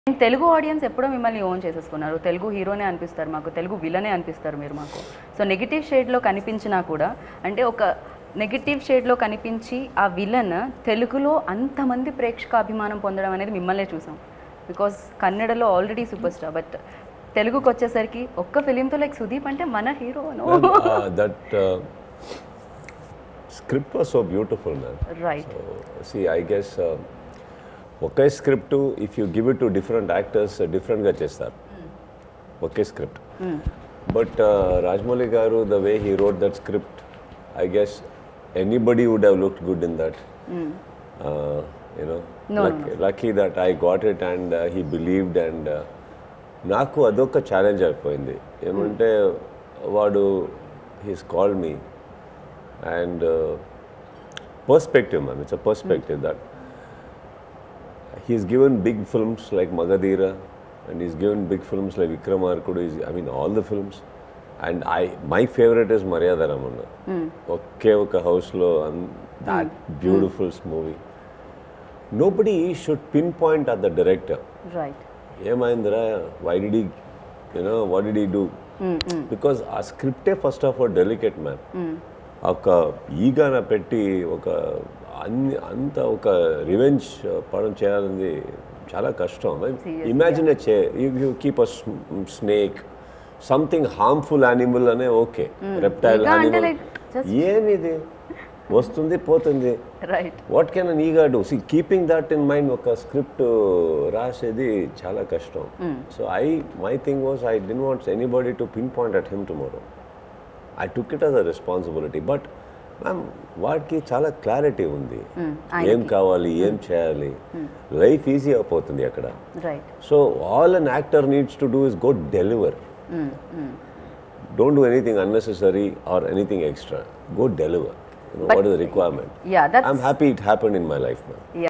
Telugu audience ఎప్పుడో మిమ్మల్ని own చేసేసుకున్నారు తెలుగు హీరోనే అనిపిస్తారు మాకు తెలుగు విలనే అనిపిస్తారు మీరు మాకు సో నెగిటివ్ షేడ్లో కనిపించినా కూడా అంటే ఒక నెగిటివ్ షేడ్లో కనిపించి ఆ విలన్ తెలుగులో అంతమంది ప్రేక్షక అభిమానం పొందడం అనేది మిమ్మల్నే చూసాం బికాస్ కన్నడలో ఆల్రెడీ సూపర్ స్టార్ బట్ తెలుగుకి వచ్చేసరికి ఒక్క ఫిలింతో లైక్ సుదీప్ అంటే మన hero And, uh, that uh, script was so beautiful, man. Right So, see, I guess uh, ఒకే script if you give it to different actors డిఫరెంట్గా చేస్తారు ఒకే script but Rajamouli garu the way he wrote that script I guess anybody would have looked good in that you know No, lucky that I got it and he believed and నాకు అదొక challenge అయిపోయింది ఏమంటే వాడు he's called me and perspective ma'am it's a perspective that he's given big films like Magadira and he's given big films like Vikramarkudu. He's, I mean, all the films. And I, my favorite is Maryada Ramana. ఒకే ఒక హౌస్లో that beautiful movie nobody should pinpoint at the director right ఏమైందిరా why they you know what they do because ఆ స్క్రిప్టే first of all delicate man ఒక ఈగాన పెట్టి ఒక అన్ని అంత ఒక రివెంజ్ పడం చేయాలని చాలా కష్టం ఇమాజిన్ చే you keep a snake something harmful animal అనే ఓకే రెప్టైల్ ఈగ అంటే యానిమల్ like just- ఏమిది వస్తుంది పోతుంది రైట్ వాట్ కెన్ అన్ ఈగా do see keeping that in mind ఒక స్క్రిప్ట్ రాసేది చాలా కష్టం so I my thing was I didn't wants anybody to pinpoint at him tomorrow I took it as a responsibility but ma'am వాడికి చాలా clarity ఉంది ఏం కావాలి ఏం చేయాలి లైఫ్ ఈజీ అయిపోతుంది అక్కడ right so all an actor needs to do is go deliver don't do anything unnecessary or anything extra go deliver what is the requirement yeah that I'm happy it happened in my life, man.